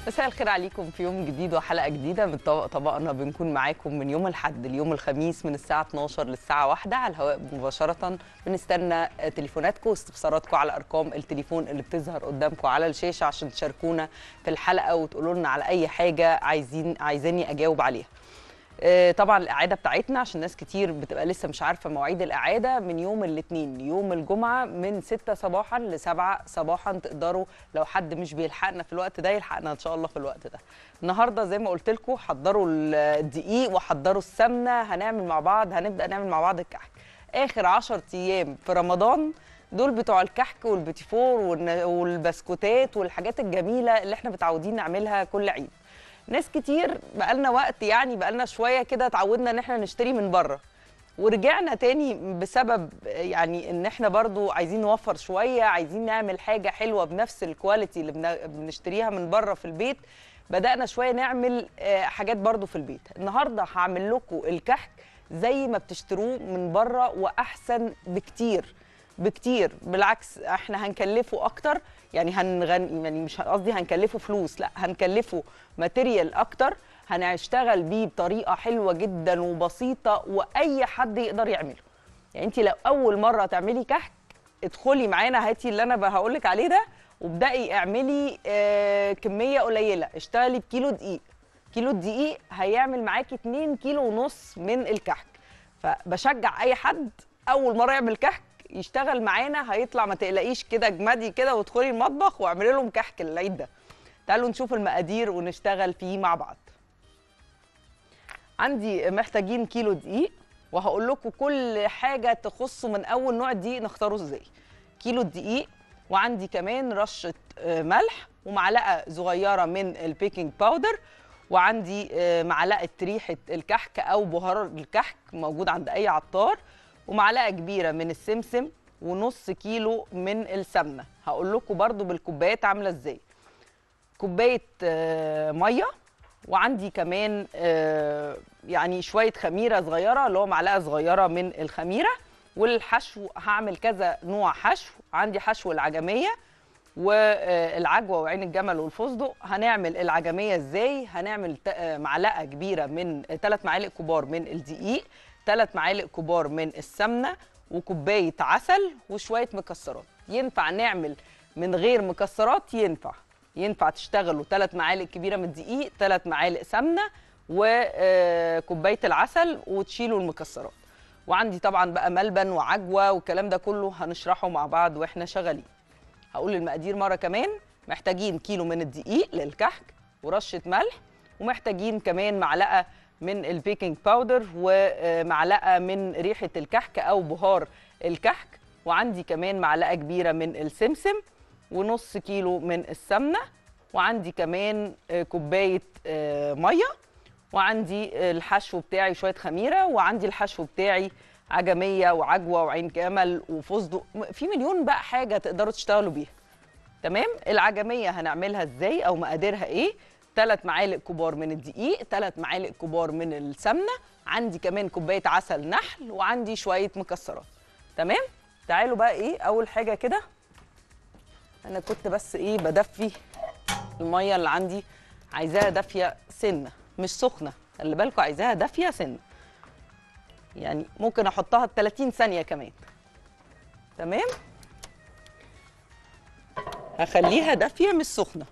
مساء الخير عليكم في يوم جديد وحلقه جديده من طبق طبقنا بنكون معاكم من يوم الاحد ليوم الخميس من الساعه 12 للساعه 1 على الهواء مباشره بنستنى تليفوناتكم واستفساراتكم على ارقام التليفون اللي بتظهر قدامكم على الشاشه عشان تشاركونا في الحلقه وتقولوا لنا على اي حاجه عايزين عايزيني اجاوب عليها آه، طبعا الاعاده بتاعتنا عشان ناس كتير بتبقى لسه مش عارفه مواعيد الاعاده من يوم الاثنين يوم الجمعه من 6 صباحا ل 7 صباحا تقدروا لو حد مش بيلحقنا في الوقت ده يلحقنا ان شاء الله في الوقت ده النهارده زي ما قلت لكم حضروا الدقيق وحضروا السمنه هنعمل مع بعض هنبدا نعمل مع بعض الكحك اخر 10 ايام في رمضان دول بتوع الكحك والبيتيفور والن- والبسكوتات والحاجات الجميله اللي احنا متعودين نعملها كل عيد ناس كتير بقالنا وقت يعني بقالنا شويه كده اتعودنا ان احنا نشتري من بره ورجعنا تاني بسبب يعني ان احنا برضو عايزين نوفر شويه عايزين نعمل حاجه حلوه بنفس الكواليتي اللي بن- بنشتريها من بره في البيت بدانا شويه نعمل آه، حاجات برضو في البيت النهارده هعمل لكم الكحك زي ما بتشتروه من بره واحسن بكتير بكتير بالعكس احنا هنكلفه اكتر يعني هنغن يعني مش قصدي هنكلفه فلوس لا هنكلفه ماتيريال اكتر هنشتغل بيه بطريقه حلوه جدا وبسيطه واي حد يقدر يعمله يعني انت لو اول مره تعملي كحك ادخلي معانا هاتي اللي انا هقول لك عليه ده وابداي اعملي آه كميه قليله اشتغلي بكيلو دقيق كيلو الدقيق هيعمل معاكي 2 كيلو ونص من الكحك فبشجع اي حد اول مره يعمل كحك يشتغل معانا هيطلع ما تقلقيش كده اجمدي كده وادخلي المطبخ واعملي لهم كحك العيد ده تعالوا نشوف المقادير ونشتغل فيه مع بعض عندي محتاجين كيلو دقيق وهقول لكم كل حاجه تخصه من اول نوع دقيق نختاره ازاي كيلو الدقيق وعندي كمان رشه آه، ملح ومعلقه صغيره من البيكنج باودر وعندي آه، معلقه ريحه الكحك او بهار الكحك موجود عند اي عطار ومعلقه كبيره من السمسم ونص كيلو من السمنه هقول لكم برضو بالكوبايات عامله ازاي كوبايه آه، ميه وعندي كمان آه، يعني شويه خميره صغيره اللي هو معلقه صغيره من الخميره والحشو هعمل كذا نوع حشو عندي حشو العجميه والعجوه وعين الجمل والفستق هنعمل العجميه ازاي هنعمل ت- آه، معلقه كبيره من ثلاث معالق كبار من الدقيق ثلاث معالق كبار من السمنه وكوبايه عسل وشويه مكسرات ينفع نعمل من غير مكسرات ينفع ينفع تشتغلوا ثلاث معالق كبيره من الدقيق ثلاث معالق سمنه وكوبايه العسل وتشيلوا المكسرات وعندي طبعا بقى ملبن وعجوه والكلام ده كله هنشرحه مع بعض واحنا شغالين هقول المقادير مره كمان محتاجين كيلو من الدقيق للكحك ورشه ملح ومحتاجين كمان معلقه من البيكنج باودر ومعلقه من ريحه الكحك او بهار الكحك وعندي كمان معلقه كبيره من السمسم ونص كيلو من السمنه وعندي كمان آه، كوبايه آه، ميه وعندي الحشو بتاعي شويه خميره وعندي الحشو بتاعي عجميه وعجوه وعين جمل وفستق م- في مليون بقى حاجه تقدروا تشتغلوا بيها تمام العجميه هنعملها ازاي او مقاديرها ايه ثلاث معالق كبار من الدقيق ثلاث معالق كبار من السمنه عندي كمان كوبايه عسل نحل وعندي شويه مكسرات تمام تعالوا بقى ايه اول حاجه كده انا كنت بس ايه بدفي الميه اللي عندي عايزاها دافيه سنه مش سخنه خلي بالكم عايزاها دافيه سنه يعني ممكن احطها 30 ثانيه كمان تمام هخليها دافيه مش سخنه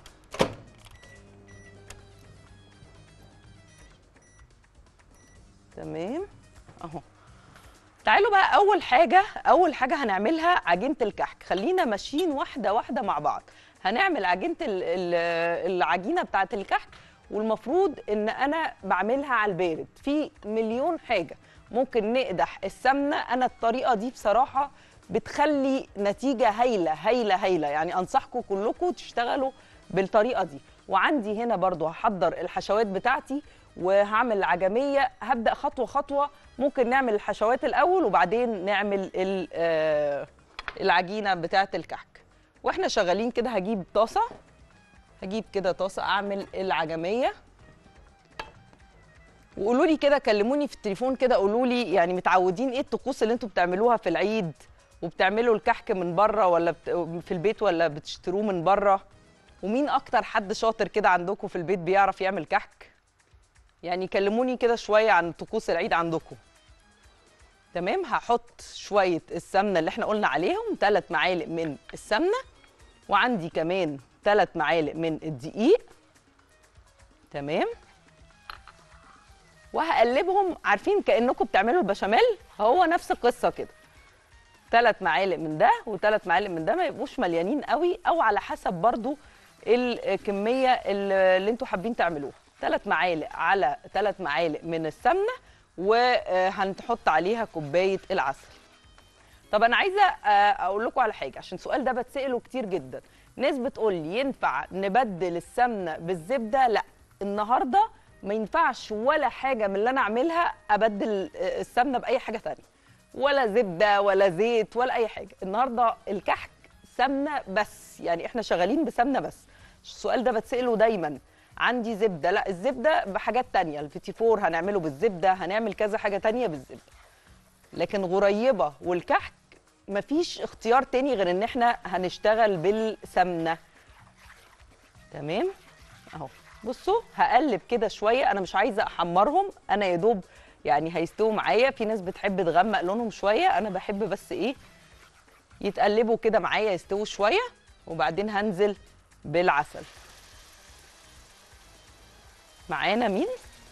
تمام اهو تعالوا بقى اول حاجه اول حاجه هنعملها عجينه الكحك خلينا ماشيين واحده واحده مع بعض هنعمل عجينه ال- ال- العجينه بتاعه الكحك والمفروض ان انا بعملها على البارد في مليون حاجه ممكن نقدح السمنه انا الطريقه دي بصراحه بتخلي نتيجه هايله هايله هايله يعني انصحكم كلكم تشتغلوا بالطريقه دي وعندي هنا برضو هحضر الحشوات بتاعتي وهعمل العجميه هبدا خطوه خطوه ممكن نعمل الحشوات الاول وبعدين نعمل ال- آه، العجينه بتاعه الكحك واحنا شغالين كده هجيب طاسه هجيب كده طاسه اعمل العجميه وقولوا لي كده كلموني في التليفون كده قولوا لي يعني متعودين ايه الطقوس اللي انتوا بتعملوها في العيد وبتعملوا الكحك من بره ولا بت... في البيت ولا بتشتروه من بره ومين اكتر حد شاطر كده عندكم في البيت بيعرف يعمل كحك يعني كلموني كده شويه عن طقوس العيد عندكم تمام هحط شويه السمنه اللي احنا قلنا عليهم ثلاث معالق من السمنه وعندي كمان ثلاث معالق من الدقيق تمام وهقلبهم عارفين كانكم بتعملوا البشاميل هو نفس القصه كده ثلاث معالق من ده وثلاث معالق من ده ما يبقوش مليانين قوي او على حسب برضو الكميه اللي انتوا حابين تعملوها ثلاث معالق على ثلاث معالق من السمنه وهنحط عليها كوبايه العسل طب انا عايزه اقول لكم على حاجه عشان السؤال ده بتساله كتير جدا ناس بتقول لي ينفع نبدل السمنه بالزبده لا النهارده ما ينفعش ولا حاجه من اللي انا اعملها ابدل السمنه باي حاجه ثانيه ولا زبده ولا زيت ولا اي حاجه النهارده الكحك سمنه بس يعني احنا شغالين بسمنه بس السؤال ده بتساله دايما عندي زبده لا الزبده بحاجات تانية الفيتي فور هنعمله بالزبده هنعمل كذا حاجه تانية بالزبده لكن غريبه والكحك مفيش اختيار تاني غير ان احنا هنشتغل بالسمنه تمام اهو بصوا هقلب كده شويه انا مش عايزه احمرهم انا يا دوب يعني هيستووا معايا في ناس بتحب تغمق لونهم شويه انا بحب بس ايه يتقلبوا كده معايا يستووا شويه وبعدين هنزل بالعسل معانا مين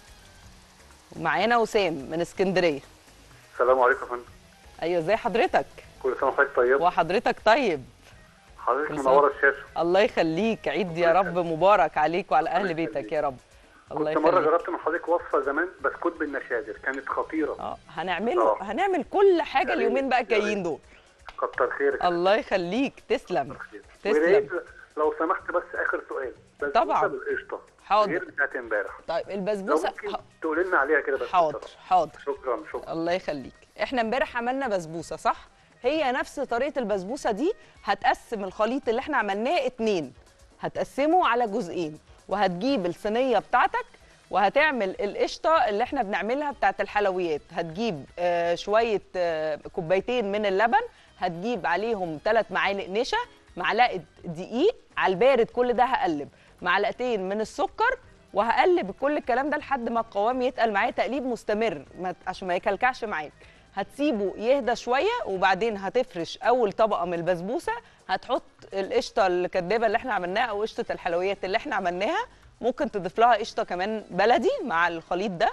معانا وسام من اسكندريه السلام عليكم يا فندم ايوه ازي حضرتك كل سنه وحضرتك طيب وحضرتك طيب حضرتك كل سنة. منوره الشاشه الله يخليك عيد يا رب مبارك عليك وعلى اهل بيتك يا رب الله كنت مره يخليك جربت من حضرتك وصفه زمان بسكوت بالنشادر كانت خطيره اه هنعمله آه. هنعمل كل حاجه يا ريت، اليومين بقى يا الجايين ريت. دول كتر خيرك الله يخليك تسلم كتر خيرك. تسلم. وريت لو سمحت بس اخر سؤال بسبوسة طبعاً. بالقشطه حاضر. غير بتاعت امبارح طيب لو البسبوسه ممكن ح- تقولي لنا عليها كده بس حاضر بصراحة. حاضر شكرا شكرا الله يخليك احنا امبارح عملنا بسبوسه صح هي نفس طريقه البسبوسه دي هتقسم الخليط اللي احنا عملناه اتنين هتقسمه على جزئين وهتجيب الصينيه بتاعتك وهتعمل القشطه اللي احنا بنعملها بتاعت الحلويات هتجيب آه شويه آه كوبايتين من اللبن هتجيب عليهم ثلاث معالق نشا معلقه دقيق على البارد كل ده هقلب معلقتين من السكر وهقلب كل الكلام ده لحد ما القوام يتقل معايا تقليب مستمر ما عشان ما يكلكعش معاك هتسيبه يهدى شويه وبعدين هتفرش اول طبقه من البسبوسه هتحط القشطه الكدابه اللي احنا عملناها او قشطه الحلويات اللي احنا عملناها ممكن تضيف لها قشطه كمان بلدي مع الخليط ده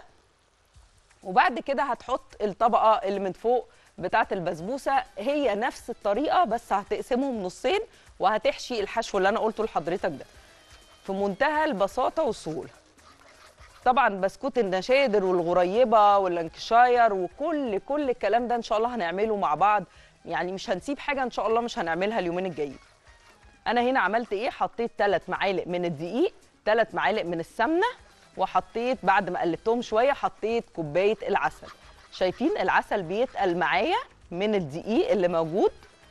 وبعد كده هتحط الطبقه اللي من فوق بتاعه البسبوسه هي نفس الطريقه بس هتقسمهم نصين وهتحشي الحشو اللي انا قلته لحضرتك ده في منتهى البساطه والسهوله طبعا بسكوت النشادر والغريبه واللانكشاير وكل كل الكلام ده ان شاء الله هنعمله مع بعض يعني مش هنسيب حاجه ان شاء الله مش هنعملها اليومين الجايين انا هنا عملت ايه حطيت ثلاث معالق من الدقيق ثلاث معالق من السمنه وحطيت بعد ما قلبتهم شويه حطيت كوبايه العسل شايفين العسل بيتقل معايا من الدقيق اللي موجود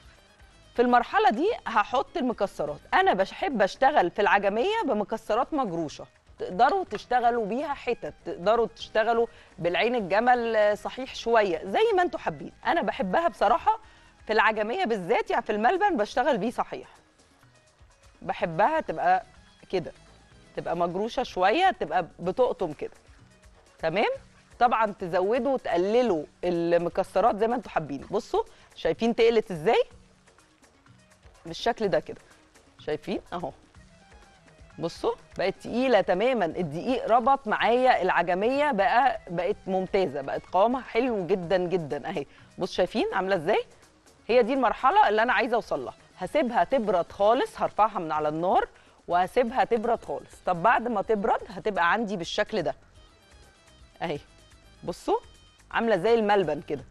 في المرحله دي هحط المكسرات انا بحب اشتغل في العجميه بمكسرات مجروشه تقدروا تشتغلوا بيها حتت تقدروا تشتغلوا بالعين الجمل آه، صحيح شويه زي ما انتوا حابين انا بحبها بصراحه في العجميه بالذات يعني في الملبن بشتغل بيه صحيح بحبها تبقى كده تبقى مجروشه شويه تبقى بتقطم كده تمام طبعا تزودوا وتقللوا المكسرات زي ما انتوا حابين بصوا شايفين تقلت ازاي بالشكل ده كده شايفين اهو بصوا بقت تقيله تماما الدقيق ربط معايا العجميه بقى بقت ممتازه بقت قوامها حلو جدا جدا اهي بص شايفين عامله ازاي هي دي المرحله اللي انا عايزه اوصل لها هسيبها تبرد خالص هرفعها من على النار وهسيبها تبرد خالص طب بعد ما تبرد هتبقى عندي بالشكل ده اهي بصوا عامله زي الملبن كده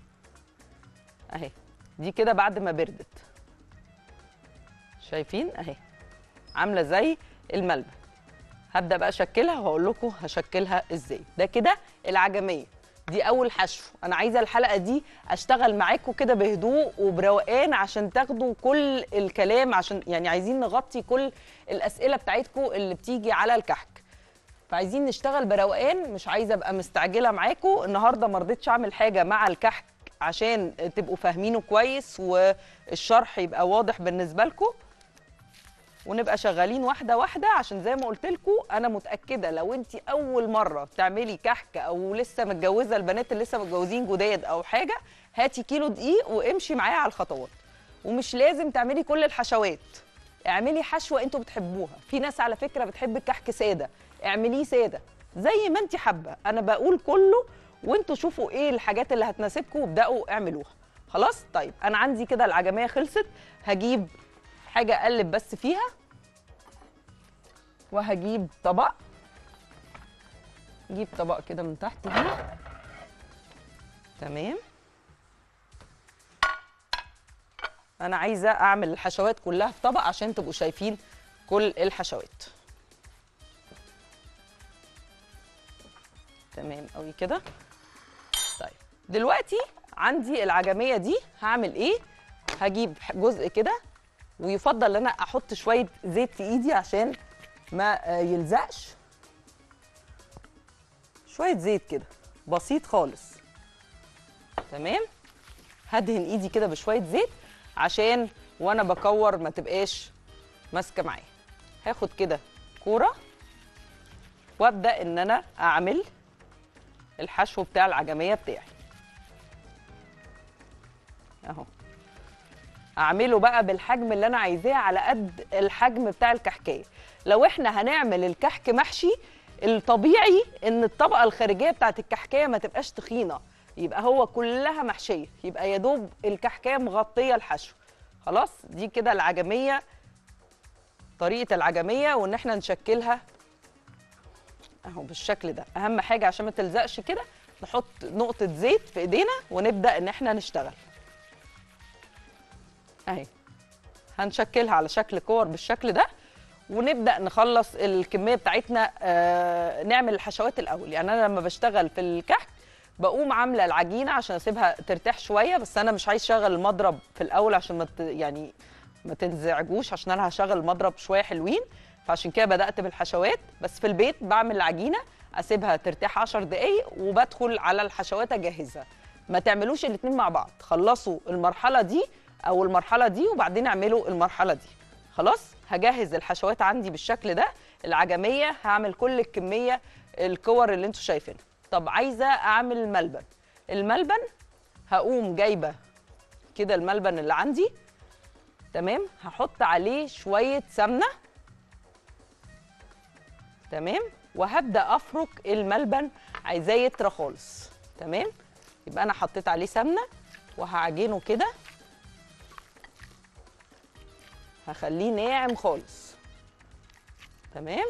اهي دي كده بعد ما بردت شايفين اهي عامله زي الملبن هبدا بقى اشكلها وهقول لكم هشكلها ازاي ده كده العجميه دي اول حشو انا عايزه الحلقه دي اشتغل معاكم كده بهدوء وبروقان عشان تاخدوا كل الكلام عشان يعني عايزين نغطي كل الاسئله بتاعتكم اللي بتيجي على الكحك فعايزين نشتغل بروقان مش عايزه ابقى مستعجله معاكم النهارده ما رضيتش اعمل حاجه مع الكحك عشان تبقوا فاهمينه كويس والشرح يبقى واضح بالنسبه لكم ونبقى شغالين واحده واحده عشان زي ما قلت لكم انا متاكده لو انت اول مره تعملي كحك او لسه متجوزه البنات اللي لسه متجوزين جداد او حاجه هاتي كيلو دقيق وامشي معايا على الخطوات ومش لازم تعملي كل الحشوات اعملي حشوه انتوا بتحبوها في ناس على فكره بتحب الكحك ساده اعمليه ساده زي ما انت حابه انا بقول كله وانتوا شوفوا ايه الحاجات اللي هتناسبكم وابداوا اعملوها خلاص طيب انا عندي كده العجميه خلصت هجيب حاجه اقلب بس فيها وهجيب طبق نجيب طبق كده من تحت دي تمام انا عايزه اعمل الحشوات كلها في طبق عشان تبقوا شايفين كل الحشوات تمام قوي كده طيب دلوقتي عندي العجميه دي هعمل ايه هجيب جزء كده ويفضل ان انا احط شويه زيت في ايدي عشان ما آه، يلزقش شويه زيت كده بسيط خالص تمام هدهن ايدي كده بشويه زيت عشان وانا بكور ما تبقاش ماسكه معايا هاخد كده كوره وابدا ان انا اعمل الحشو بتاع العجميه بتاعي اهو اعمله بقى بالحجم اللي انا عايزاه على قد الحجم بتاع الكحكايه لو احنا هنعمل الكحك محشي الطبيعي ان الطبقه الخارجيه بتاعت الكحكايه ما تبقاش تخينه يبقى هو كلها محشيه يبقى يا دوب الكحكايه مغطيه الحشو خلاص دي كده العجميه طريقه العجميه وان احنا نشكلها اهو بالشكل ده اهم حاجه عشان ما تلزقش كده نحط نقطه زيت في ايدينا ونبدا ان احنا نشتغل اهي هنشكلها على شكل كور بالشكل ده ونبدا نخلص الكميه بتاعتنا آه نعمل الحشوات الاول يعني انا لما بشتغل في الكحك بقوم عامله العجينه عشان اسيبها ترتاح شويه بس انا مش عايز اشغل المضرب في الاول عشان ما ت- يعني ما تنزعجوش عشان انا هشغل المضرب شويه حلوين فعشان كده بدات بالحشوات بس في البيت بعمل العجينه اسيبها ترتاح 10 دقايق وبدخل على الحشوات اجهزها ما تعملوش الاتنين مع بعض خلصوا المرحله دي او المرحله دي وبعدين اعملوا المرحله دي خلاص هجهز الحشوات عندي بالشكل ده العجميه هعمل كل الكميه الكور اللي انتوا شايفينها طب عايزه اعمل الملبن الملبن هقوم جايبه كده الملبن اللي عندي تمام هحط عليه شويه سمنه تمام وهبدا افرك الملبن عايزاه يطرى خالص تمام يبقى انا حطيت عليه سمنه وهعجنه كده هخليه ناعم خالص تمام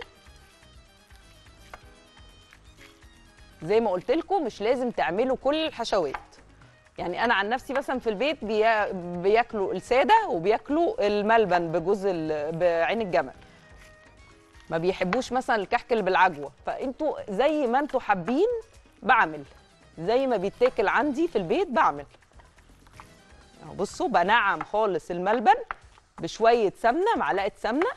زي ما قلت لكم مش لازم تعملوا كل الحشوات يعني انا عن نفسي مثلا في البيت بيا... بياكلوا الساده وبياكلوا الملبن بجوز ال... بعين الجمل ما بيحبوش مثلا الكحك اللي بالعجوه فانتوا زي ما انتوا حابين بعمل زي ما بيتاكل عندي في البيت بعمل اهو بصوا بنعم خالص الملبن بشويه سمنه معلقه سمنه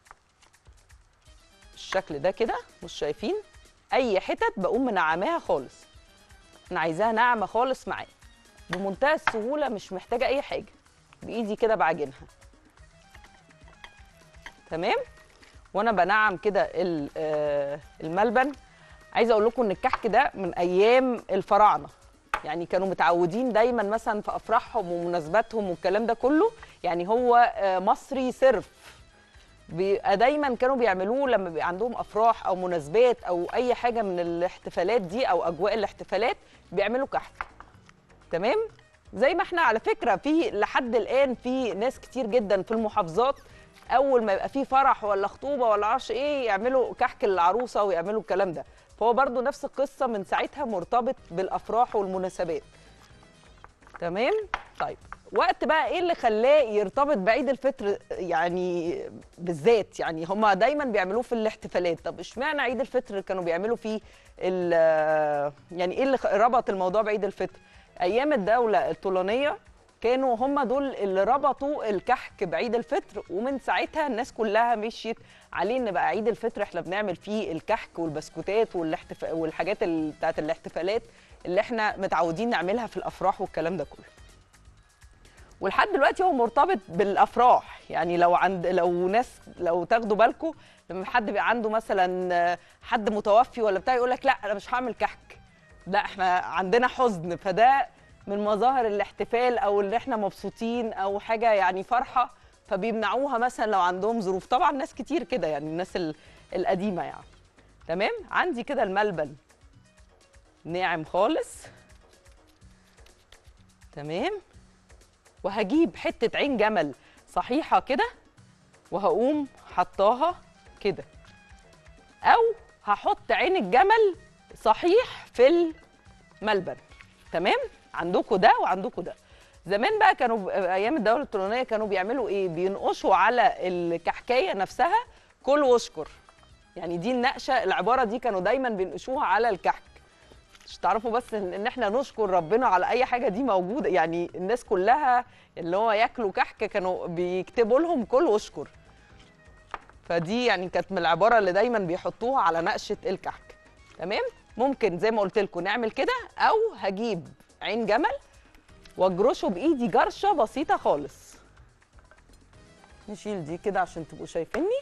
بالشكل ده كده مش شايفين اي حتت بقوم منعماها خالص انا عايزاها ناعمه خالص معايا بمنتهى السهوله مش محتاجه اي حاجه بايدي كده بعجنها تمام وانا بنعم كده ال- آه، الملبن عايزه اقول لكم ان الكحك ده من ايام الفراعنه يعني كانوا متعودين دايما مثلا في افراحهم ومناسباتهم والكلام ده كله يعني هو آه، مصري صرف بيبقى دايما كانوا بيعملوه لما بيبقى عندهم افراح او مناسبات او اي حاجه من الاحتفالات دي او اجواء الاحتفالات بيعملوا كحك تمام زي ما احنا على فكره في لحد الان في ناس كتير جدا في المحافظات اول ما يبقى في فرح ولا خطوبه ولا عرش ايه يعملوا كحك للعروسه ويعملوا الكلام ده فهو برضو نفس القصه من ساعتها مرتبط بالافراح والمناسبات تمام طيب وقت بقى ايه اللي خلاه يرتبط بعيد الفطر يعني بالذات يعني هما دايما بيعملوه في الاحتفالات طب اشمعنى عيد الفطر كانوا بيعملوا فيه ال- يعني ايه اللي خ- ربط الموضوع بعيد الفطر ايام الدوله الطولانيه كانوا هم دول اللي ربطوا الكحك بعيد الفطر ومن ساعتها الناس كلها مشيت عليه ان بقى عيد الفطر احنا بنعمل فيه الكحك والبسكوتات والاحتف... والحاجات ال... بتاعت الاحتفالات اللي احنا متعودين نعملها في الافراح والكلام ده كله ولحد دلوقتي هو مرتبط بالافراح يعني لو عند لو ناس لو تاخدوا بالكم لما حد بيبقى عنده مثلا آه، حد متوفي ولا بتاع يقول لك لا انا مش هعمل كحك لا احنا عندنا حزن فده من مظاهر الاحتفال او اللي احنا مبسوطين او حاجه يعني فرحه فبيمنعوها مثلا لو عندهم ظروف طبعا ناس كتير كده يعني الناس ال- القديمه يعني تمام عندي كده الملبن ناعم خالص تمام وهجيب حته عين جمل صحيحه كده وهقوم حطاها كده او هحط عين الجمل صحيح في الملبن تمام عندكم ده وعندكم ده زمان بقى كانوا ب- ايام الدوله الطولونيه كانوا بيعملوا ايه بينقشوا على الكحكايه نفسها كل واشكر يعني دي النقشه العباره دي كانوا دايما بينقشوها على الكحك مش تعرفوا بس ان إن احنا نشكر ربنا على اي حاجه دي موجوده يعني الناس كلها اللي هو ياكلوا كحك كانوا بيكتبوا لهم كل واشكر فدي يعني كانت من العباره اللي دايما بيحطوها على نقشه الكحك تمام ممكن زي ما قلت لكم نعمل كده او هجيب عين جمل واجرشه بايدي جرشه بسيطه خالص نشيل دي كده عشان تبقوا شايفيني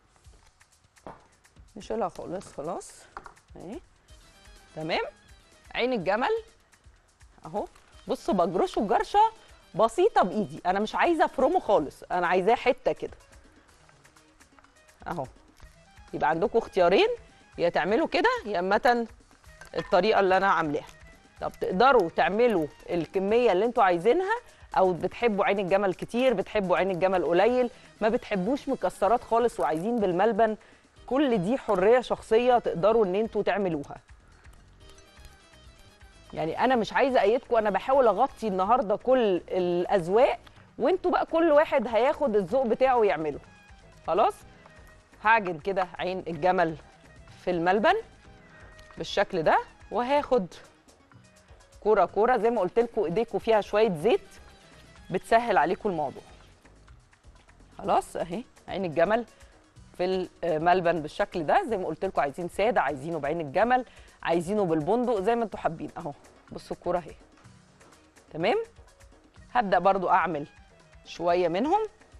نشيلها خالص خلاص اهي تمام عين الجمل اهو بصوا بجرشه جرشه بسيطه بايدي انا مش عايزه افرمه خالص انا عايزاه حته كده اهو يبقى عندكم اختيارين يا تعملوا كده يا اما الطريقه اللي انا عاملاها طب تقدروا تعملوا الكميه اللي انتوا عايزينها او بتحبوا عين الجمل كتير بتحبوا عين الجمل قليل ما بتحبوش مكسرات خالص وعايزين بالملبن كل دي حريه شخصيه تقدروا ان انتوا تعملوها يعني انا مش عايزه ايدكم انا بحاول اغطي النهارده كل الاذواق وانتوا بقى كل واحد هياخد الذوق بتاعه ويعمله خلاص هعجن كده عين الجمل في الملبن بالشكل ده وهاخد كوره كوره زي ما قلت لكم ايديكم فيها شويه زيت بتسهل عليكم الموضوع خلاص اهي عين الجمل في الملبن بالشكل ده زي ما قلت لكم عايزين ساده عايزينه بعين الجمل عايزينه بالبندق زي ما انتم حابين اهو بصوا الكوره اهي تمام هبدا برضو اعمل شويه منهم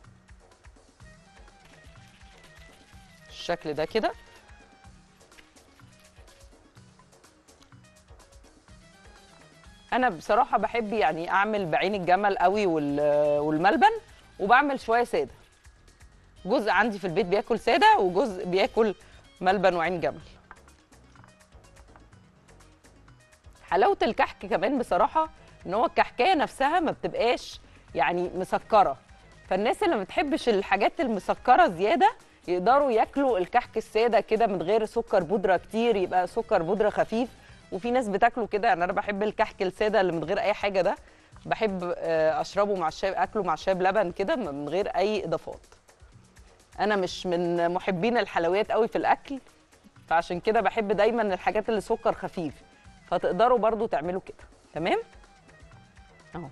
الشكل ده كده انا بصراحه بحب يعني اعمل بعين الجمل قوي وال- والملبن وبعمل شويه ساده جزء عندي في البيت بياكل ساده وجزء بياكل ملبن وعين جمل حلاوه الكحك كمان بصراحه ان هو الكحكايه نفسها ما بتبقاش يعني مسكره فالناس اللي ما بتحبش الحاجات المسكره زياده يقدروا ياكلوا الكحك الساده كده من غير سكر بودره كتير يبقى سكر بودره خفيف وفي ناس بتاكله كده يعني انا بحب الكحك الساده اللي من غير اي حاجه ده بحب آه، اشربه مع الشاي اكله مع الشاي بلبن كده من غير اي اضافات انا مش من محبين الحلويات قوي في الاكل فعشان كده بحب دايما الحاجات اللي سكر خفيف فتقدروا برضو تعملوا كده تمام اهو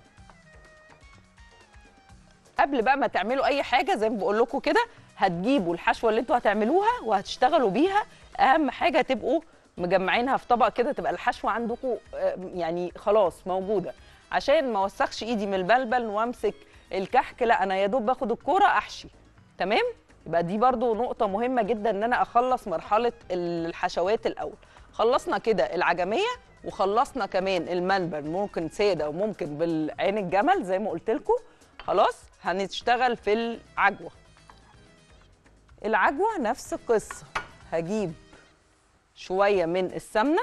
قبل بقى ما تعملوا اي حاجه زي ما بقول لكم كده هتجيبوا الحشوه اللي انتوا هتعملوها وهتشتغلوا بيها اهم حاجه تبقوا مجمعينها في طبق كده تبقى الحشوه عندكم آه، يعني خلاص موجوده عشان ما اوسخش ايدي من البلبل وامسك الكحك لا انا يا دوب باخد الكوره احشي تمام يبقى دي برضو نقطه مهمه جدا ان انا اخلص مرحله الحشوات الاول خلصنا كده العجميه وخلصنا كمان الملبن ممكن ساده وممكن بالعين الجمل زي ما قلت لكم خلاص هنشتغل في العجوه العجوه نفس القصه هجيب شويه من السمنه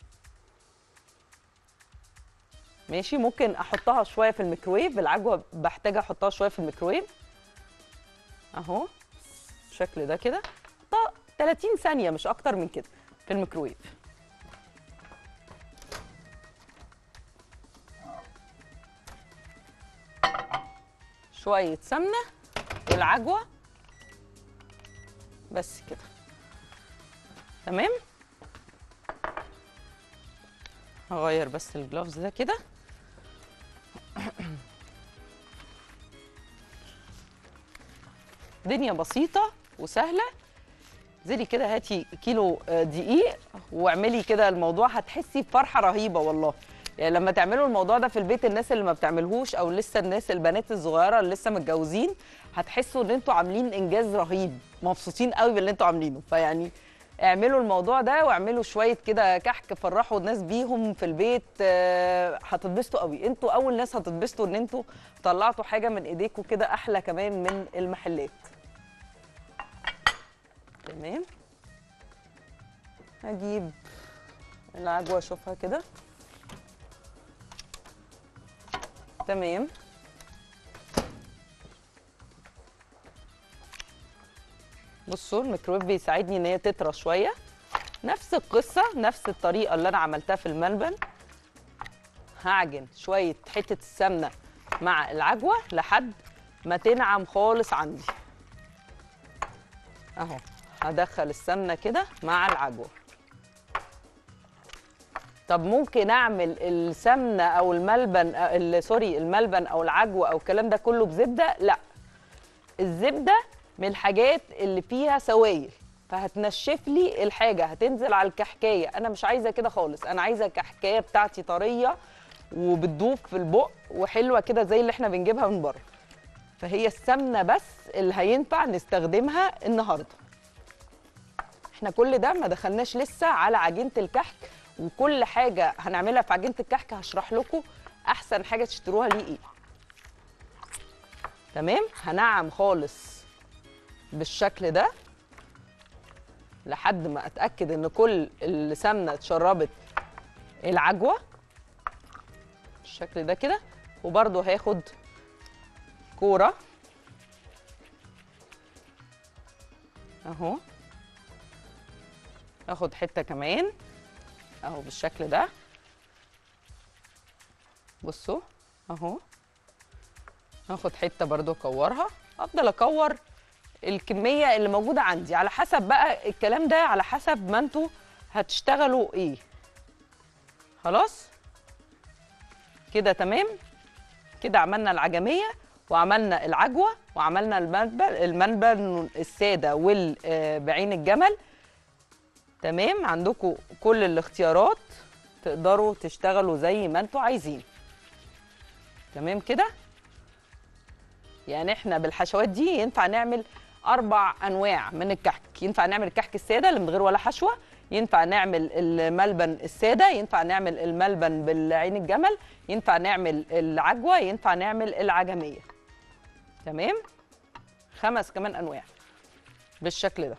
ماشي ممكن احطها شويه في الميكرويف العجوه بحتاج احطها شويه في الميكرويف اهو بالشكل ده كده احطها 30 ثانيه مش اكتر من كده في الميكرويف شويه سمنه والعجوه بس كده تمام هغير بس الجلوفز ده كده دنيا بسيطة وسهلة زي كده هاتي كيلو آه، دقيق واعملي كده الموضوع هتحسي بفرحة رهيبة والله يعني لما تعملوا الموضوع ده في البيت الناس اللي ما بتعملهوش او لسه الناس البنات الصغيره اللي لسه متجوزين هتحسوا ان انتوا عاملين انجاز رهيب مبسوطين قوي باللي انتوا عاملينه فيعني اعملوا الموضوع ده واعملوا شويه كده كحك فرحوا الناس بيهم في البيت آه، هتتبسطوا قوي انتوا اول ناس هتتبسطوا ان انتوا طلعتوا حاجه من ايديكم كده احلى كمان من المحلات تمام هجيب العجوه اشوفها كده تمام بصوا الميكرويف بيساعدني ان هي تطرى شويه نفس القصه نفس الطريقه اللي انا عملتها في الملبن هعجن شويه حته السمنه مع العجوه لحد ما تنعم خالص عندي اهو هدخل السمنه كده مع العجوه طب ممكن اعمل السمنه او الملبن آه، ال- سوري الملبن او العجوه او الكلام ده كله بزبده لا الزبده من الحاجات اللي فيها سوائل فهتنشف لي الحاجه هتنزل على الكحكايه انا مش عايزه كده خالص انا عايزه الكحكايه بتاعتي طريه وبتدوب في البق وحلوه كده زي اللي احنا بنجيبها من بره فهي السمنه بس اللي هينفع نستخدمها النهارده احنا كل ده ما دخلناش لسه على عجينه الكحك وكل حاجه هنعملها في عجينه الكحك هشرح لكم احسن حاجه تشتروها ليه ايه تمام هنعم خالص بالشكل ده لحد ما اتاكد ان كل السمنه اتشربت العجوه بالشكل ده كده وبرده هاخد كوره اهو اخد حته كمان اهو بالشكل ده بصوا اهو هاخد حته برضو اكورها افضل اكور الكميه اللي موجوده عندي على حسب بقى الكلام ده على حسب ما انتوا هتشتغلوا ايه خلاص كده تمام كده عملنا العجميه وعملنا العجوه وعملنا المنبل المنبل الساده والبعين الجمل تمام عندكم كل الاختيارات تقدروا تشتغلوا زي ما انتوا عايزين تمام كده يعني احنا بالحشوات دي ينفع نعمل اربع انواع من الكحك ينفع نعمل الكحك الساده اللي من غير ولا حشوه ينفع نعمل الملبن الساده ينفع نعمل الملبن بالعين الجمل ينفع نعمل العجوه ينفع نعمل العجميه تمام خمس كمان انواع بالشكل ده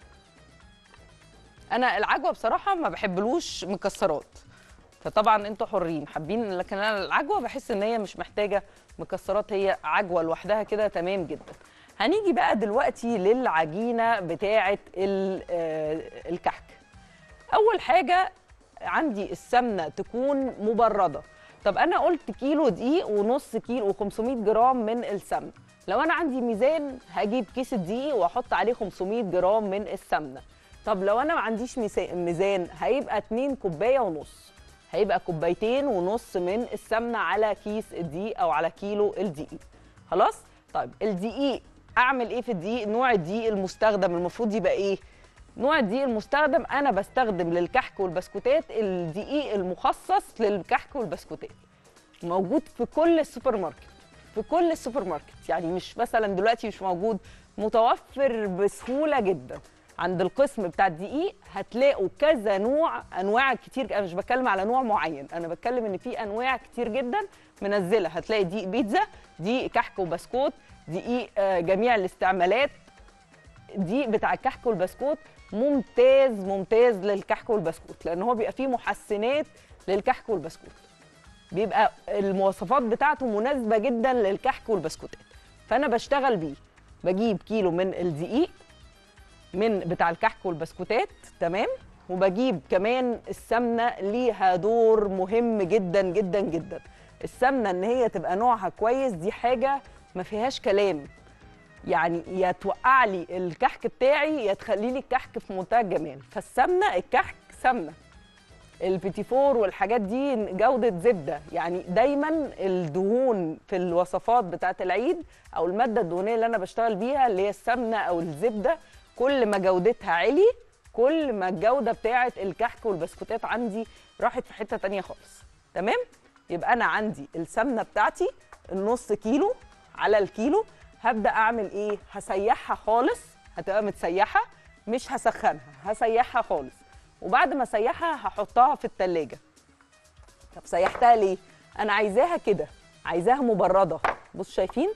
انا العجوه بصراحه ما بحبلوش مكسرات فطبعا انتوا حرين حابين لكن انا العجوه بحس ان هي مش محتاجه مكسرات هي عجوه لوحدها كده تمام جدا هنيجي بقى دلوقتي للعجينه بتاعه ال- آه، الكحك اول حاجه عندي السمنه تكون مبرده طب انا قلت كيلو دقيق ونص كيلو و500 جرام من السمنه لو انا عندي ميزان هجيب كيس الدقيق واحط عليه 500 جرام من السمنه طب لو انا ما عنديش ميسا- ميزان هيبقى 2 كوبايه ونص هيبقى كوبايتين ونص من السمنه على كيس الدقيق او على كيلو الدقيق خلاص طيب الدقيق اعمل ايه في الدقيق نوع الدقيق المستخدم المفروض يبقى ايه نوع الدقيق المستخدم انا بستخدم للكحك والبسكوتات الدقيق المخصص للكحك والبسكوتات موجود في كل السوبر ماركت في كل السوبر ماركت يعني مش مثلا دلوقتي مش موجود متوفر بسهوله جدا عند القسم بتاع الدقيق هتلاقوا كذا نوع انواع كتير انا مش بتكلم على نوع معين انا بتكلم ان في انواع كتير جدا منزله هتلاقي دقيق بيتزا دقيق كحك وبسكوت دقيق آه، جميع الاستعمالات دي بتاع الكحك والبسكوت ممتاز ممتاز للكحك والبسكوت لان هو بيبقى فيه محسنات للكحك والبسكوت بيبقى المواصفات بتاعته مناسبه جدا للكحك والبسكوتات فانا بشتغل بيه بجيب كيلو من الدقيق من بتاع الكحك والبسكوتات تمام وبجيب كمان السمنه ليها دور مهم جدا جدا جدا السمنه ان هي تبقى نوعها كويس دي حاجه ما فيهاش كلام يعني يا توقع لي الكحك بتاعي يا تخلي لي الكحك في منتهى الجمال فالسمنه الكحك سمنه البيتي فور والحاجات دي جودة زبدة يعني دايما الدهون في الوصفات بتاعة العيد أو المادة الدهنية اللي أنا بشتغل بيها اللي هي السمنة أو الزبدة كل ما جودتها عالي كل ما الجودة بتاعة الكحك والبسكوتات عندي راحت في حتة تانية خالص تمام يبقى انا عندي السمنه بتاعتي النص كيلو على الكيلو هبدا اعمل ايه هسيحها خالص هتبقى متسيحه مش هسخنها هسيحها خالص وبعد ما اسيحها هحطها في التلاجة طب سيحتها ليه انا عايزاها كده عايزاها مبرده بصوا شايفين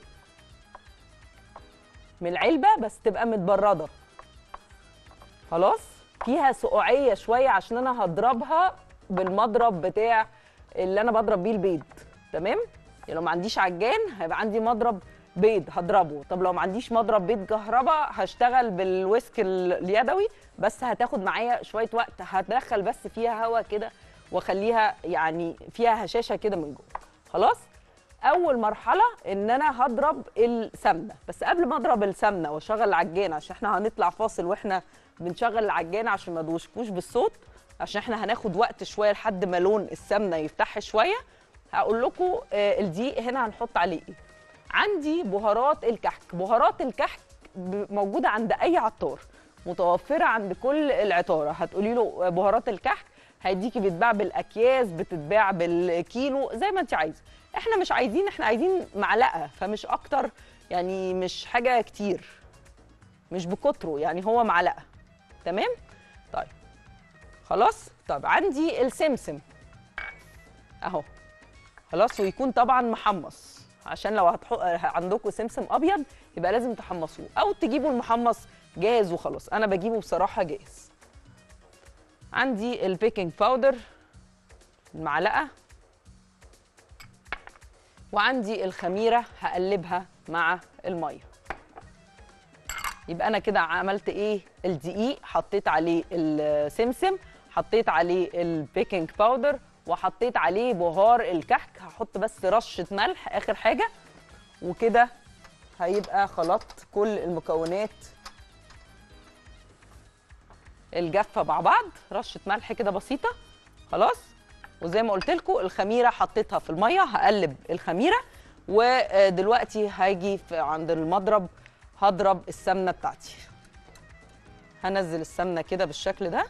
من العلبه بس تبقى متبرده خلاص فيها سقوعيه شويه عشان انا هضربها بالمضرب بتاع اللي انا بضرب بيه البيض تمام يعني لو ما عنديش عجان هيبقى عندي مضرب بيض هضربه طب لو ما عنديش مضرب بيض كهرباء هشتغل بالويسك ال- اليدوي بس هتاخد معايا شويه وقت هدخل بس فيها هواء كده واخليها يعني فيها هشاشه كده من جوه خلاص اول مرحله ان انا هضرب السمنه بس قبل ما اضرب السمنه واشغل العجان عشان احنا هنطلع فاصل واحنا بنشغل العجان عشان ما دوشكوش بالصوت عشان احنا هناخد وقت شويه لحد ما لون السمنه يفتح شويه هقول لكم آه، الدقيق هنا هنحط عليه ايه عندي بهارات الكحك بهارات الكحك ب- موجوده عند اي عطار متوفره عند كل العطاره هتقولي له بهارات الكحك هيديكي بتتباع بالاكياس بتتباع بالكيلو زي ما انت عايزه احنا مش عايزين احنا عايزين معلقه فمش اكتر يعني مش حاجه كتير مش بكتره يعني هو معلقه تمام طيب خلاص طب عندي السمسم اهو خلاص ويكون طبعا محمص عشان لو هتحط عندكم سمسم ابيض يبقى لازم تحمصوه او تجيبوا المحمص جاهز وخلاص انا بجيبه بصراحه جاهز عندي البيكنج باودر المعلقه وعندي الخميره هقلبها مع الميه يبقى انا كده عملت ايه الدقيق حطيت عليه السمسم حطيت عليه البيكنج باودر وحطيت عليه بهار الكحك هحط بس رشه ملح اخر حاجه وكده هيبقى خلطت كل المكونات الجافه مع بعض رشه ملح كده بسيطه خلاص وزي ما قلت لكم الخميره حطيتها في الميه هقلب الخميره ودلوقتي هاجي في عند المضرب هضرب السمنه بتاعتي هنزل السمنه كده بالشكل ده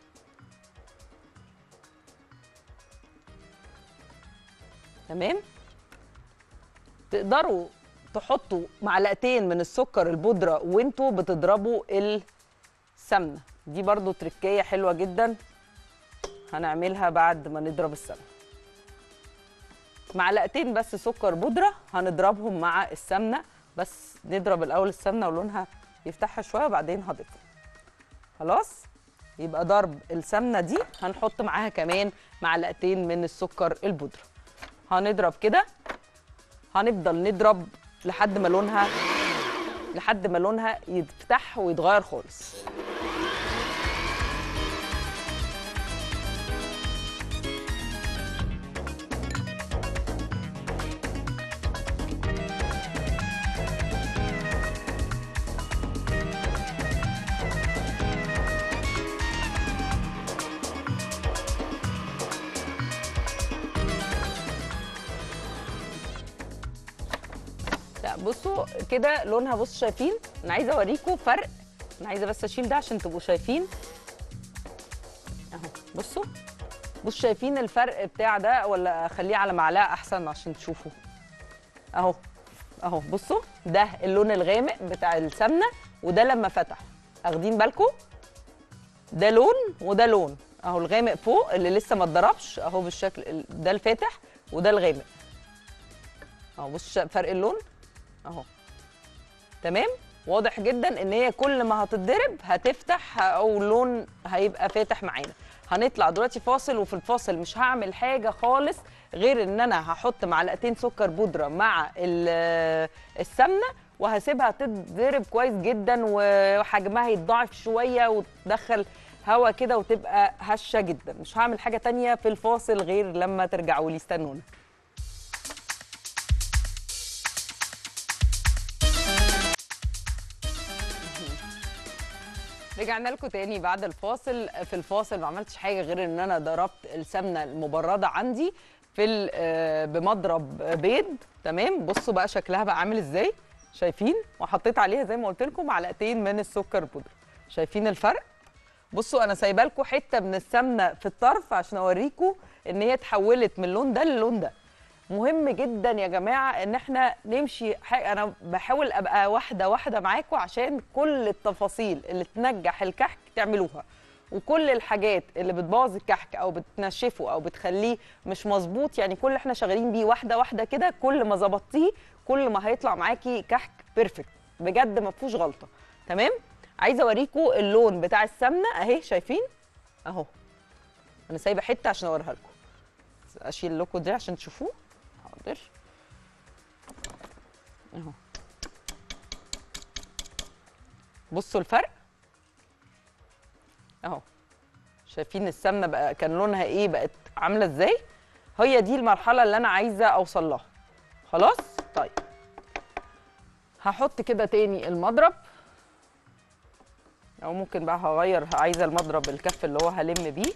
تمام تقدروا تحطوا معلقتين من السكر البودره وانتوا بتضربوا السمنه دي برضو تركية حلوه جدا هنعملها بعد ما نضرب السمنه معلقتين بس سكر بودره هنضربهم مع السمنه بس نضرب الاول السمنه ولونها يفتحها شويه وبعدين هضيفها خلاص يبقى ضرب السمنه دي هنحط معاها كمان معلقتين من السكر البودره هنضرب كده هنفضل نضرب لحد ما لونها لحد ما لونها يفتح ويتغير خالص لا بصوا كده لونها بصوا شايفين انا عايزه اوريكم فرق انا عايزه بس اشيل ده عشان تبقوا شايفين اهو بصوا بصوا شايفين الفرق بتاع ده ولا اخليه على معلقه احسن عشان تشوفوا اهو اهو بصوا ده اللون الغامق بتاع السمنه وده لما فتح اخدين بالكم ده لون وده لون اهو الغامق فوق اللي لسه ما اتضربش اهو بالشكل ال- ده الفاتح وده الغامق اهو بص شا- فرق اللون اهو تمام واضح جدا ان هي كل ما هتتضرب هتفتح او اللون هيبقى فاتح معانا هنطلع دلوقتي فاصل وفي الفاصل مش هعمل حاجه خالص غير ان انا هحط معلقتين سكر بودره مع ال- السمنه وهسيبها تتضرب كويس جدا وحجمها يتضاعف شويه وتدخل هوا كده وتبقى هشه جدا مش هعمل حاجه تانية في الفاصل غير لما ترجعوا لي استنونا رجعنا لكم تاني بعد الفاصل في الفاصل ما عملتش حاجه غير ان انا ضربت السمنه المبرده عندي في ال- آه، بمضرب بيض تمام بصوا بقى شكلها بقى عامل ازاي شايفين وحطيت عليها زي ما قلت لكم معلقتين من السكر بودره شايفين الفرق بصوا انا سايبه لكم حته من السمنه في الطرف عشان اوريكم ان هي اتحولت من اللون ده للون ده مهم جدا يا جماعه ان احنا نمشي حاجة انا بحاول ابقى واحده واحده معاكم عشان كل التفاصيل اللي تنجح الكحك تعملوها وكل الحاجات اللي بتبوظ الكحك او بتنشفه او بتخليه مش مظبوط يعني كل اللي احنا شغالين بيه واحده واحده كده كل ما ظبطتيه كل ما هيطلع معاكي كحك بيرفكت بجد ما فيهوش غلطه تمام عايزه اوريكم اللون بتاع السمنه اهي شايفين اهو انا سايبه حته عشان اوريها لكم اشيل لكم دي عشان تشوفوه حاضر اهو بصوا الفرق اهو شايفين السمنه بقى كان لونها ايه بقت عامله ازاي هي دي المرحله اللي انا عايزه اوصل لها خلاص طيب هحط كده تاني المضرب او ممكن بقى هغير عايزه المضرب الكف اللي هو هلم بيه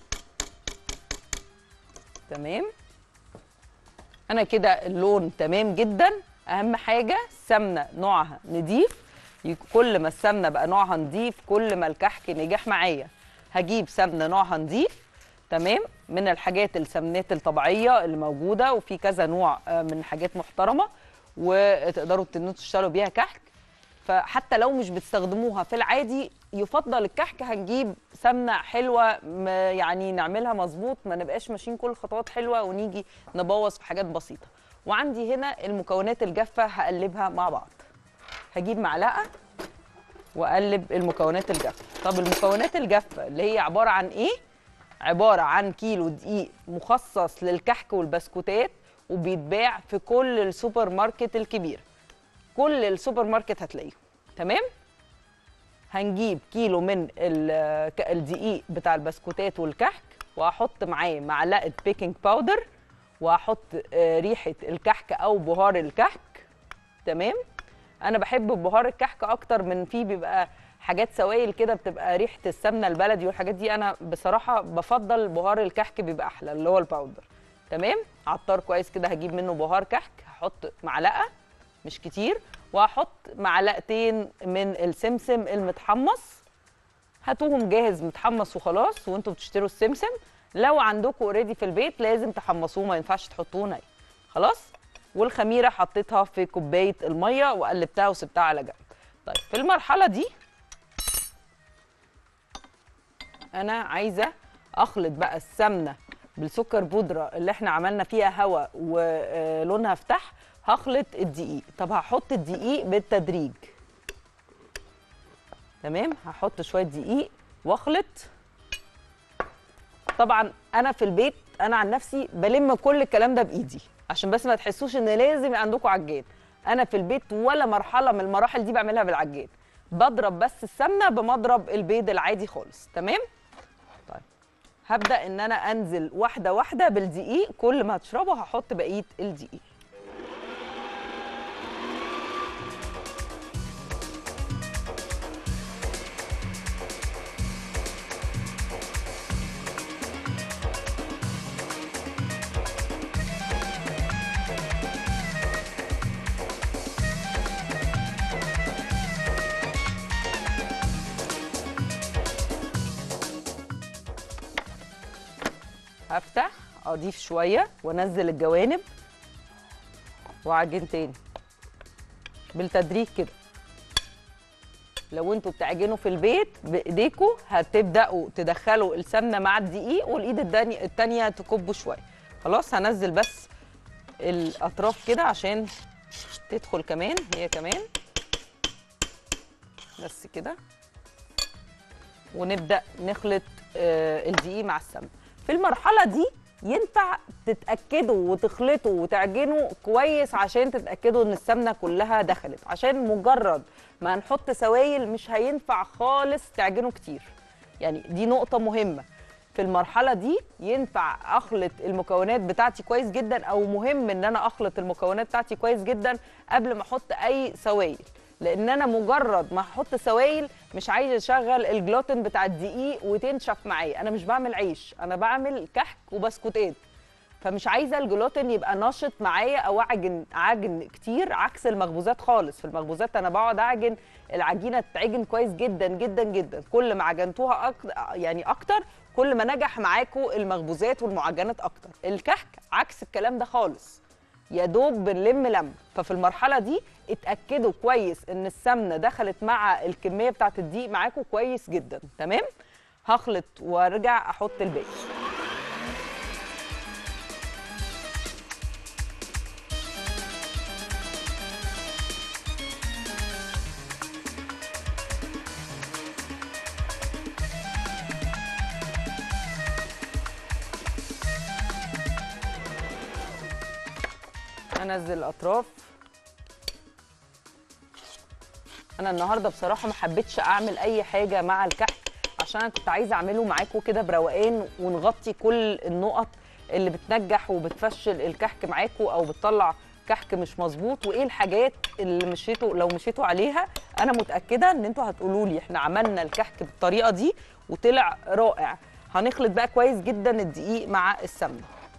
تمام انا كده اللون تمام جدا اهم حاجه السمنه نوعها نضيف يك- كل ما السمنه بقى نوعها نضيف كل ما الكحك نجح معايا هجيب سمنه نوعها نضيف تمام من الحاجات السمنات الطبيعيه اللي موجوده وفي كذا نوع آه، من حاجات محترمه وتقدروا تنوا تشتغلوا بيها كحك فحتى لو مش بتستخدموها في العادي يفضل الكحك هنجيب سمنه حلوه م- يعني نعملها مظبوط ما نبقاش ماشيين كل الخطوات حلوه ونيجي نبوظ في حاجات بسيطه وعندي هنا المكونات الجافه هقلبها مع بعض هجيب معلقه واقلب المكونات الجافه طب المكونات الجافه اللي هي عباره عن ايه عباره عن كيلو دقيق مخصص للكحك والبسكوتات وبيتباع في كل السوبر ماركت الكبيره كل السوبر ماركت هتلاقيه تمام هنجيب كيلو من ال- ك- الدقيق بتاع البسكوتات والكحك وهحط معاه معلقه بيكنج باودر وهحط آه، ريحه الكحك او بهار الكحك تمام انا بحب بهار الكحك اكتر من فيه بيبقى حاجات سوائل كده بتبقى ريحه السمنه البلدي والحاجات دي انا بصراحه بفضل بهار الكحك بيبقى احلى اللي هو الباودر تمام عطار كويس كده هجيب منه بهار كحك هحط معلقه مش كتير وهحط معلقتين من السمسم المتحمص هاتوهم جاهز متحمص وخلاص وانتوا بتشتروا السمسم لو عندكم اوريدي في البيت لازم تحمصوه ما ينفعش تحطوه ني خلاص والخميره حطيتها في كوبايه الميه وقلبتها وسبتها على جنب طيب في المرحله دي انا عايزه اخلط بقى السمنه بالسكر بودره اللي احنا عملنا فيها هواء ولونها فتح هخلط الدقيق طب هحط الدقيق بالتدريج تمام هحط شويه دقيق واخلط طبعا انا في البيت انا عن نفسي بلم كل الكلام ده بايدي عشان بس ما تحسوش ان لازم يبقى عندكم عجان انا في البيت ولا مرحله من المراحل دي بعملها بالعجان بضرب بس السمنه بمضرب البيض العادي خالص تمام طيب هبدا ان انا انزل واحده واحده بالدقيق كل ما هتشربه هحط بقيه الدقيق هفتح اضيف شويه وانزل الجوانب واعجن تاني بالتدريج كده لو انتوا بتعجنوا في البيت بايديكم هتبداوا تدخلوا السمنه مع الدقيق والايد التانية التانية تكبوا شويه خلاص هنزل بس الاطراف كده عشان تدخل كمان هي كمان بس كده ونبدا نخلط آه، الدقيق مع السمنه في المرحله دي ينفع تتاكدوا وتخلطوا وتعجنوا كويس عشان تتاكدوا ان السمنه كلها دخلت عشان مجرد ما نحط سوائل مش هينفع خالص تعجنوا كتير يعني دي نقطه مهمه في المرحله دي ينفع اخلط المكونات بتاعتي كويس جدا او مهم ان انا اخلط المكونات بتاعتي كويس جدا قبل ما احط اي سوائل لان انا مجرد ما احط سوائل مش عايزه اشغل الجلوتين بتاع الدقيق وتنشف معايا انا مش بعمل عيش انا بعمل كحك وبسكوتات فمش عايزه الجلوتين يبقى ناشط معايا او اعجن اعجن كتير عكس المخبوزات خالص في المخبوزات انا بقعد اعجن العجينه تتعجن كويس جدا جدا جدا كل ما عجنتوها أك... يعني اكتر كل ما نجح معاكم المخبوزات والمعجنات اكتر الكحك عكس الكلام ده خالص يا دوب بنلم لم ففي المرحله دي اتاكدوا كويس ان السمنه دخلت مع الكميه بتاعه الدقيق معاكم كويس جدا تمام هخلط وارجع احط الباقي انزل الاطراف انا النهارده بصراحه ما حبيتش اعمل اي حاجه مع الكحك عشان انا كنت عايزه اعمله معاكم كده بروقان ونغطي كل النقط اللي بتنجح وبتفشل الكحك معاكم او بتطلع كحك مش مظبوط وايه الحاجات اللي مشيتوا لو مشيتوا عليها انا متاكده ان انتوا هتقولوا لي احنا عملنا الكحك بالطريقه دي وطلع رائع هنخلط بقى كويس جدا الدقيق مع السمنه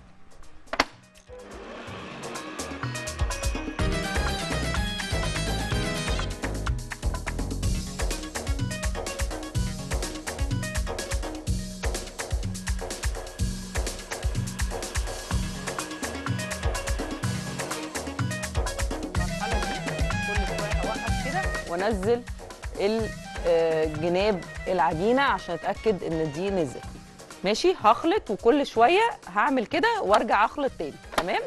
المرحله دي كل شويه هوقف كده وانزل ال- آه، جناب العجينه عشان اتاكد ان دي نزل ماشي هخلط وكل شويه هعمل كده وارجع اخلط تاني تمام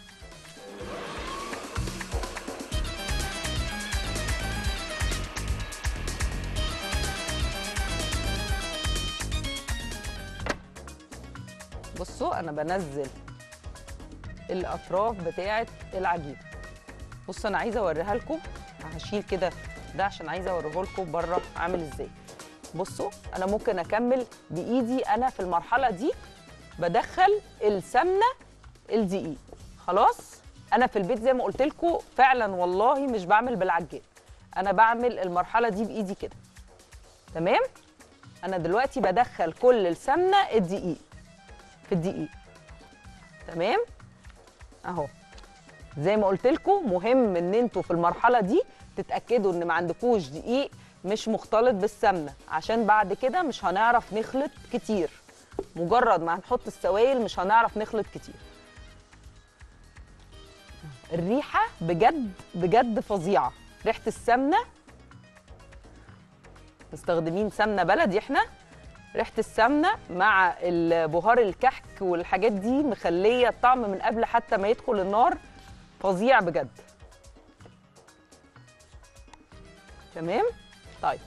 بصوا انا بنزل الاطراف بتاعه العجينه بصوا انا عايزه اوريها لكم هشيل كده ده عشان عايزه اوريه لكم بره عامل ازاي بصوا انا ممكن اكمل بايدي انا في المرحله دي بدخل السمنه الدقيق خلاص انا في البيت زي ما قلت لكم فعلا والله مش بعمل بالعجان انا بعمل المرحله دي بايدي كده تمام انا دلوقتي بدخل كل السمنه الدقيق في الدقيق تمام اهو زي ما قلت لكم مهم ان انتوا في المرحله دي تتاكدوا ان ما عندكوش دقيق مش مختلط بالسمنه عشان بعد كده مش هنعرف نخلط كتير مجرد ما هنحط السوائل مش هنعرف نخلط كتير الريحه بجد بجد فظيعه ريحه السمنه مستخدمين سمنه بلدي احنا ريحه السمنه مع البهار الكحك والحاجات دي مخليه الطعم من قبل حتى ما يدخل النار فظيع بجد تمام طيب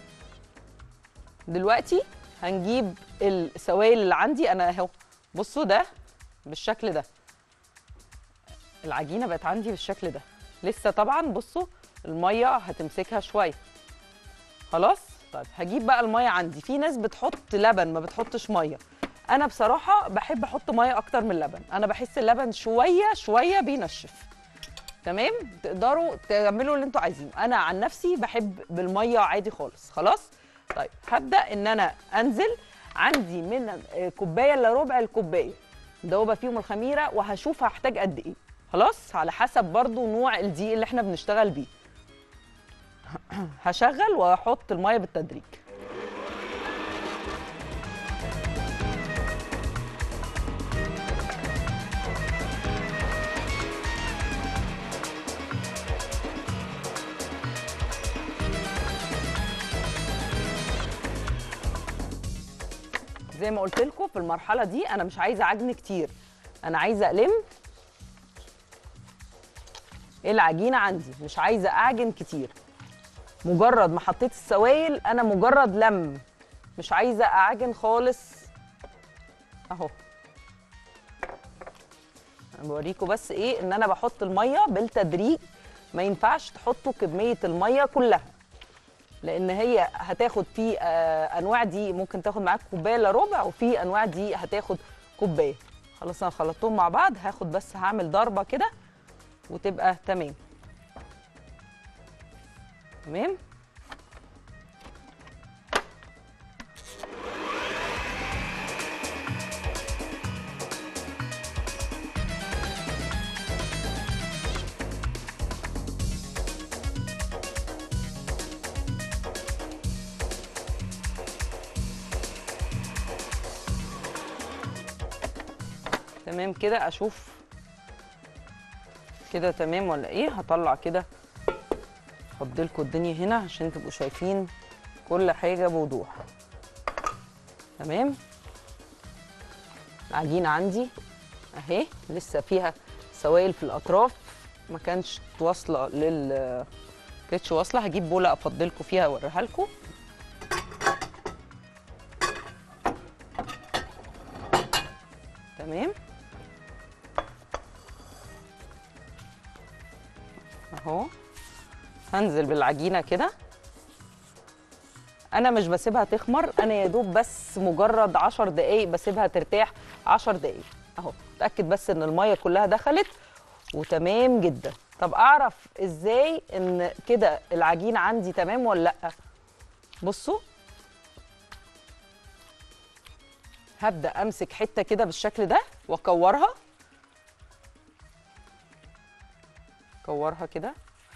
دلوقتي هنجيب السوائل اللي عندي انا اهو بصوا ده بالشكل ده العجينه بقت عندي بالشكل ده لسه طبعا بصوا الميه هتمسكها شويه خلاص طيب هجيب بقى الميه عندي في ناس بتحط لبن ما بتحطش ميه انا بصراحه بحب احط ميه اكتر من اللبن انا بحس اللبن شويه شويه بينشف تمام تقدروا تعملوا اللي انتوا عايزينه انا عن نفسي بحب بالميه عادي خالص خلاص طيب هبدا ان انا انزل عندي من آه، كوبايه الا ربع الكوبايه دوبه فيهم الخميره وهشوف هحتاج قد ايه خلاص على حسب برضو نوع الدقيق اللي احنا بنشتغل بيه هشغل واحط الميه بالتدريج زي ما قلت لكم في المرحله دي انا مش عايزه عجن كتير انا عايزه الم العجينه عندي مش عايزه اعجن كتير مجرد ما حطيت السوائل انا مجرد لم مش عايزه اعجن خالص اهو انا بوريكم بس ايه ان انا بحط الميه بالتدريج ما ينفعش تحطوا كميه الميه كلها لان هي هتاخد في آه انواع دي ممكن تاخد معاك كوبايه الا ربع وفي انواع دي هتاخد كوبايه خلاص انا خلطتهم مع بعض هاخد بس هعمل ضربه كده وتبقى تمام تمام تمام كده اشوف كده تمام ولا ايه هطلع كده افضلكوا الدنيا هنا عشان تبقوا شايفين كل حاجه بوضوح تمام العجينه عندي اهي لسه فيها سوائل في الاطراف ما كانش واصله لل كانتش واصله هجيب بوله افضلكوا فيها اوريها لكم تمام اهو هنزل بالعجينه كده انا مش بسيبها تخمر انا يا دوب بس مجرد 10 دقايق بسيبها ترتاح 10 دقايق اهو اتاكد بس ان الميه كلها دخلت وتمام جدا طب اعرف ازاي ان كده العجينه عندي تمام ولا لا بصوا هبدا امسك حته كده بالشكل ده واكورها كورها كده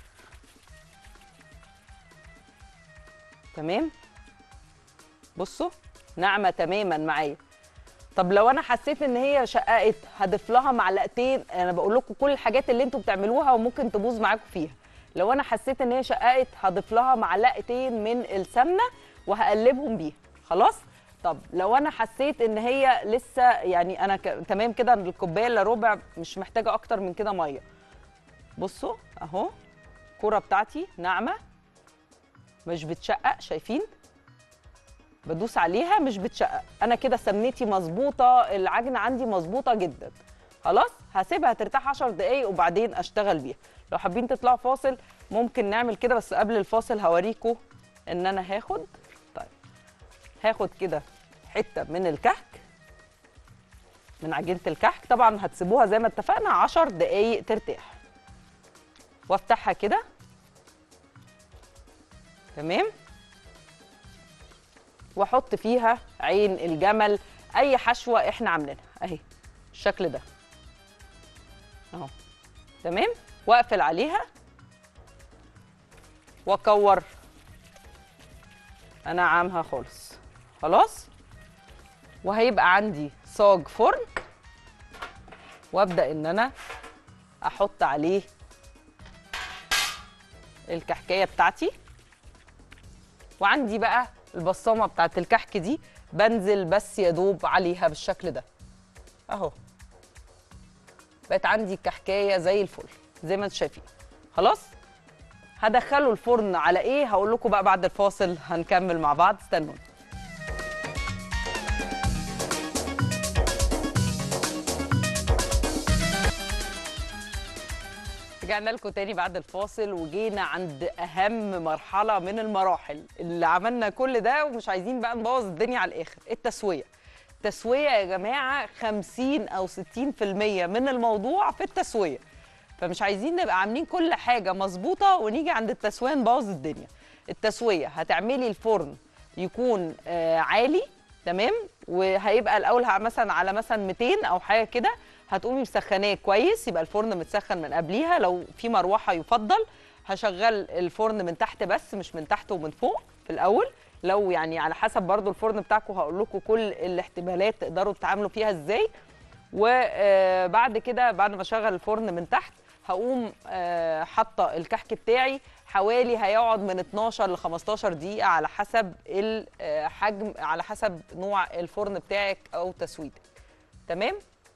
تمام بصوا ناعمه تماما معايا طب لو انا حسيت ان هي شققت هضيف لها معلقتين انا بقول لكم كل الحاجات اللي انتوا بتعملوها وممكن تبوظ معاكم فيها لو انا حسيت ان هي شققت هضيف لها معلقتين من السمنه وهقلبهم بيها خلاص طب لو انا حسيت ان هي لسه يعني انا ك... تمام كده الكوبايه الا ربع مش محتاجه اكتر من كده ميه بصوا اهو الكوره بتاعتي ناعمه مش بتشقق شايفين بدوس عليها مش بتشقق انا كده سمنتي مظبوطه العجنه عندي مظبوطه جدا خلاص هسيبها ترتاح 10 دقايق وبعدين اشتغل بيها لو حابين تطلعوا فاصل ممكن نعمل كده بس قبل الفاصل هوريكم ان انا هاخد طيب هاخد كده حته من الكحك من عجينه الكحك طبعا هتسيبوها زي ما اتفقنا 10 دقايق ترتاح وافتحها كده تمام واحط فيها عين الجمل اي حشوه احنا عاملينها اهي الشكل ده اهو تمام واقفل عليها واكور انعمها خالص خلاص وهيبقى عندي صاج فرن وابدا ان انا احط عليه الكحكايه بتاعتي وعندي بقى البصامه بتاعت الكحك دي بنزل بس يا دوب عليها بالشكل ده اهو بقت عندي الكحكايه زي الفل زي ما انتم شايفين خلاص هدخله الفرن على ايه هقول لكم بقى بعد الفاصل هنكمل مع بعض استنوني رجعنا لكم تاني بعد الفاصل وجينا عند اهم مرحله من المراحل اللي عملنا كل ده ومش عايزين بقى نبوظ الدنيا على الاخر التسويه التسويه يا جماعه 50 او 60% من الموضوع في التسويه فمش عايزين نبقى عاملين كل حاجه مظبوطه ونيجي عند التسويه نبوظ الدنيا التسويه هتعملي الفرن يكون آه عالي تمام وهيبقى الاول ه- مثلا على مثلا 200 او حاجه كده هتقومي مسخناه كويس يبقى الفرن متسخن من قبليها لو في مروحه يفضل هشغل الفرن من تحت بس مش من تحت ومن فوق في الاول لو يعني على حسب برضو الفرن بتاعكم هقول لكم كل الاحتمالات تقدروا تتعاملوا فيها ازاي وبعد كده بعد ما اشغل الفرن من تحت هقوم آه، حاطه الكحك بتاعي حوالي هيقعد من 12 ل 15 دقيقه على حسب الحجم على حسب نوع الفرن بتاعك او تسويتك تمام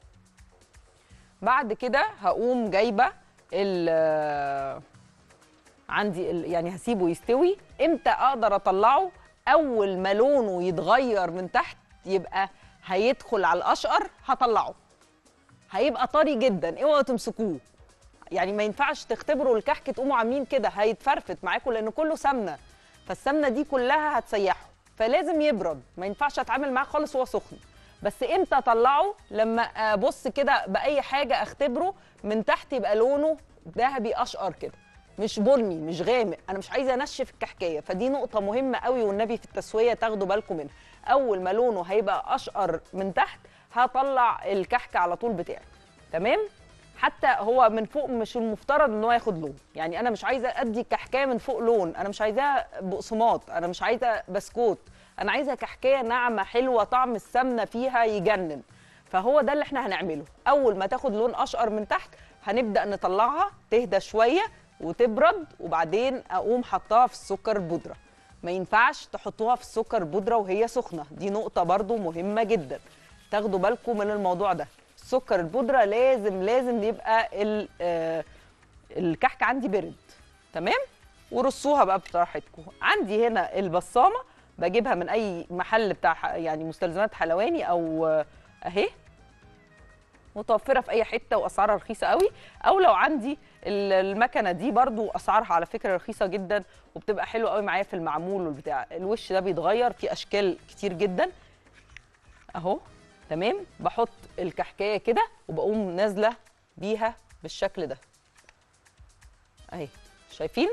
بعد كده هقوم جايبه ال عندي ال يعني هسيبه يستوي امتى اقدر اطلعه اول ما لونه يتغير من تحت يبقى هيدخل على الاشقر هطلعه هيبقى طري جدا اوعوا تمسكوه يعني ما ينفعش تختبروا الكحك تقوموا عاملين كده هيتفرفت معاكم لان كله سمنه فالسمنه دي كلها هتسيحه فلازم يبرد ما ينفعش اتعامل معاه خالص وهو سخن بس امتى اطلعه لما ابص كده باي حاجه اختبره من تحت يبقى لونه ذهبي اشقر كده مش بني مش غامق انا مش عايزه انشف الكحكايه فدي نقطه مهمه قوي والنبي في التسويه تاخدوا بالكم منها اول ما لونه هيبقى اشقر من تحت هطلع الكحك على طول بتاعي تمام حتى هو من فوق مش المفترض ان هو ياخد لون يعني انا مش عايزه ادي الكحكايه من فوق لون انا مش عايزاها بقسماط انا مش عايزه بسكوت انا عايزه كحكايه ناعمه حلوه طعم السمنه فيها يجنن فهو ده اللي احنا هنعمله اول ما تاخد لون اشقر من تحت هنبدا نطلعها تهدى شويه وتبرد وبعدين اقوم حطها في السكر البودره ما ينفعش تحطوها في السكر البودره وهي سخنه دي نقطه برضو مهمه جدا تاخدوا بالكم من الموضوع ده السكر البودره لازم لازم يبقى ال- آه، الكحك عندي برد تمام ورصوها بقى براحتكم عندي هنا البصامه بجيبها من اي محل بتاع ح- يعني مستلزمات حلواني او آه، اهي متوفره في اي حته واسعارها رخيصه قوي او لو عندي ال- المكنه دي برضو اسعارها على فكره رخيصه جدا وبتبقى حلوه قوي معايا في المعمول والبتاع الوش ده بيتغير في اشكال كتير جدا اهو تمام بحط الكحكايه كده وبقوم نازله بيها بالشكل ده اهي شايفين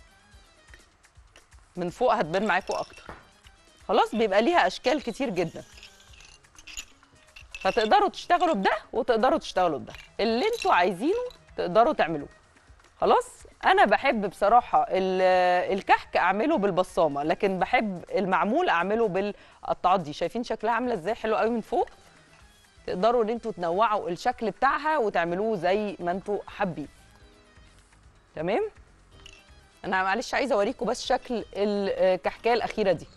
من فوق هتبان معاكم اكتر خلاص بيبقى ليها اشكال كتير جدا فتقدروا تشتغلوا بده وتقدروا تشتغلوا بده اللي انتوا عايزينه تقدروا تعملوه خلاص انا بحب بصراحه ال- الكحك اعمله بالبصامه لكن بحب المعمول اعمله بالقطعات دي شايفين شكلها عامله ازاي حلو قوي من فوق تقدروا ان انتوا تنوعوا الشكل بتاعها وتعملوه زي ما انتوا حابين تمام انا معلش عايزه اوريكم بس شكل الكحكايه الاخيره دي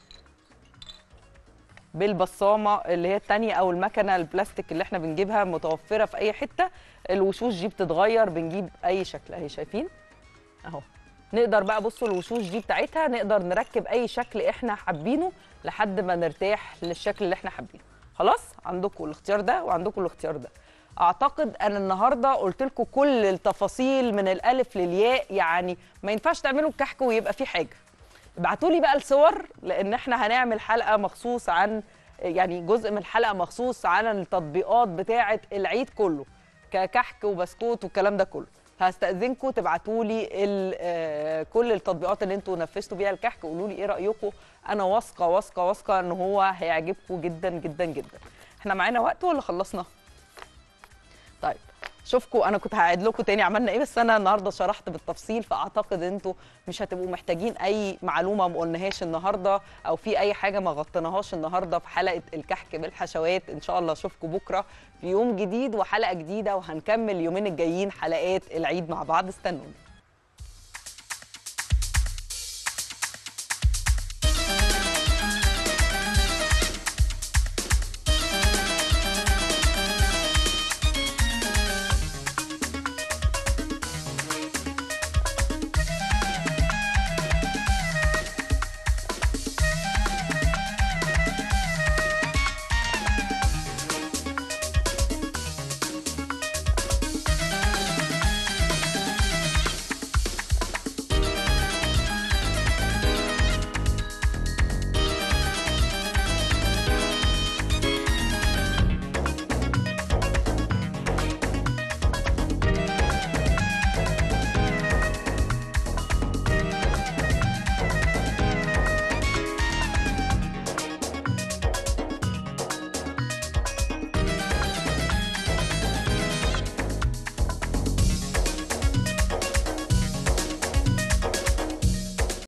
بالبصامه اللي هي التانية او المكنه البلاستيك اللي احنا بنجيبها متوفره في اي حته الوشوش دي بتتغير بنجيب اي شكل اهي شايفين اهو نقدر بقى بصوا الوشوش دي بتاعتها نقدر نركب اي شكل احنا حابينه لحد ما نرتاح للشكل اللي احنا حابينه خلاص عندكم الاختيار ده وعندكم الاختيار ده اعتقد انا النهارده قلت لكم كل التفاصيل من الالف للياء يعني ما ينفعش تعملوا الكحك ويبقى فيه حاجه ابعتوا لي بقى الصور لان احنا هنعمل حلقه مخصوص عن يعني جزء من الحلقه مخصوص عن التطبيقات بتاعه العيد كله ككحك وبسكوت والكلام ده كله هستأذنكم تبعتوا لي ال- آه، كل التطبيقات اللي انتوا نفذتوا بيها الكحك وقولوا لي ايه رأيكم انا واثقه واثقه واثقه ان هو هيعجبكم جدا جدا جدا احنا معانا وقت ولا خلصنا طيب شوفكم انا كنت هعيد لكم تاني عملنا ايه بس انا النهارده شرحت بالتفصيل فاعتقد انتوا مش هتبقوا محتاجين اي معلومه ما قلناهاش النهارده او في اي حاجه ما غطيناهاش النهارده في حلقه الكحك بالحشوات ان شاء الله اشوفكم بكره في يوم جديد وحلقه جديده وهنكمل اليومين الجايين حلقات العيد مع بعض استنوني